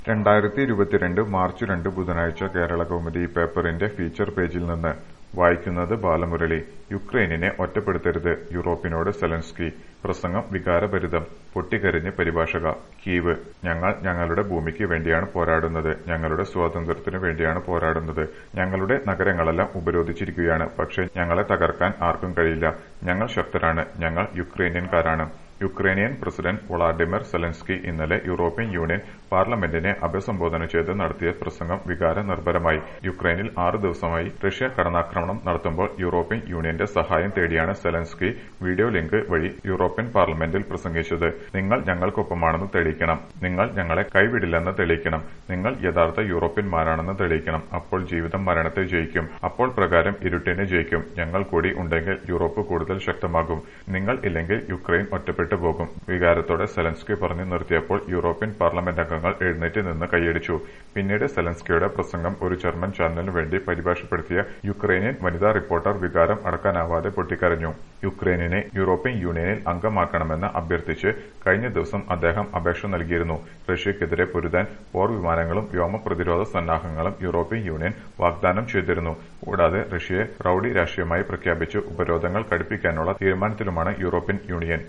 രണ്ടായിരത്തി ഇരുപത്തിരണ്ട് മാർച്ച് രണ്ട് ബുധനാഴ്ച കേരളകൗമുദി പേപ്പറിന്റെ ഫീച്ചർ പേജിൽ നിന്ന് വായിക്കുന്നത് ബാലമുരളി യുക്രൈനിനെ ഒറ്റപ്പെടുത്തരുത് യൂറോപ്പിനോട് സെലൻസ്കി പ്രസംഗം വികാരഭരിതം പൊട്ടിക്കരഞ്ഞ് പരിഭാഷക കീവ് ഞങ്ങൾ ഞങ്ങളുടെ ഭൂമിക്ക് വേണ്ടിയാണ് പോരാടുന്നത് ഞങ്ങളുടെ സ്വാതന്ത്ര്യത്തിനു വേണ്ടിയാണ് പോരാടുന്നത് ഞങ്ങളുടെ നഗരങ്ങളെല്ലാം ഉപരോധിച്ചിരിക്കുകയാണ് പക്ഷേ ഞങ്ങളെ തകർക്കാൻ ആർക്കും കഴിയില്ല ഞങ്ങൾ ശക്തരാണ് ഞങ്ങൾ യുക്രൈനിയൻകാരാണ് യുക്രൈനിയൻ പ്രസിഡന്റ് വൊളാഡിമിർ സെലൻസ്കി ഇന്നലെ യൂറോപ്യൻ യൂണിയൻ പാർലമെന്റിനെ അഭിസംബോധന ചെയ്ത് നടത്തിയ പ്രസംഗം വികാരനിർഭരമായി യുക്രൈനിൽ ആറ് ദിവസമായി റഷ്യ കടന്നാക്രമണം നടത്തുമ്പോൾ യൂറോപ്യൻ യൂണിയന്റെ സഹായം തേടിയാണ് സെലൻസ്കി വീഡിയോ ലിങ്ക് വഴി യൂറോപ്യൻ പാർലമെന്റിൽ പ്രസംഗിച്ചത് നിങ്ങൾ ഞങ്ങൾക്കൊപ്പമാണെന്ന് തെളിയിക്കണം നിങ്ങൾ ഞങ്ങളെ കൈവിടില്ലെന്ന് തെളിയിക്കണം നിങ്ങൾ യഥാർത്ഥ യൂറോപ്യന്മാരാണെന്ന് തെളിയിക്കണം അപ്പോൾ ജീവിതം മരണത്തെ ജയിക്കും അപ്പോൾ പ്രകാരം ഇരുട്ടിനെ ജയിക്കും ഞങ്ങൾ കൂടി ഉണ്ടെങ്കിൽ യൂറോപ്പ് കൂടുതൽ ശക്തമാകും നിങ്ങൾ ഇല്ലെങ്കിൽ യുക്രൈൻ ഒറ്റപ്പെട്ടു പോകും വികാരത്തോടെ സെലൻസ്കി പറഞ്ഞു നിർത്തിയപ്പോൾ യൂറോപ്യൻ പാർലമെന്റ് അംഗങ്ങൾ എഴുന്നേറ്റ് നിന്ന് കൈയടിച്ചു പിന്നീട് സെലൻസ്കിയുടെ പ്രസംഗം ഒരു ജർമ്മൻ ചാനലിനു വേണ്ടി പരിഭാഷപ്പെടുത്തിയ യുക്രൈനിയൻ വനിതാ റിപ്പോർട്ടർ വികാരം അടക്കാനാവാതെ പൊട്ടിക്കരഞ്ഞു യുക്രൈനിനെ യൂറോപ്യൻ യൂണിയനിൽ അംഗമാക്കണമെന്ന് അഭ്യർത്ഥിച്ച് കഴിഞ്ഞ ദിവസം അദ്ദേഹം അപേക്ഷ നൽകിയിരുന്നു റഷ്യക്കെതിരെ പൊരുതാൻ പോർ വിമാനങ്ങളും വ്യോമ പ്രതിരോധ സന്നാഹങ്ങളും യൂറോപ്യൻ യൂണിയൻ വാഗ്ദാനം ചെയ്തിരുന്നു കൂടാതെ റഷ്യയെ റൌഡി രാഷ്ട്രീയമായി പ്രഖ്യാപിച്ച് ഉപരോധങ്ങൾ കടുപ്പിക്കാനുള്ള തീരുമാനത്തിലുമാണ് യൂറോപ്യൻ യൂണിയൻ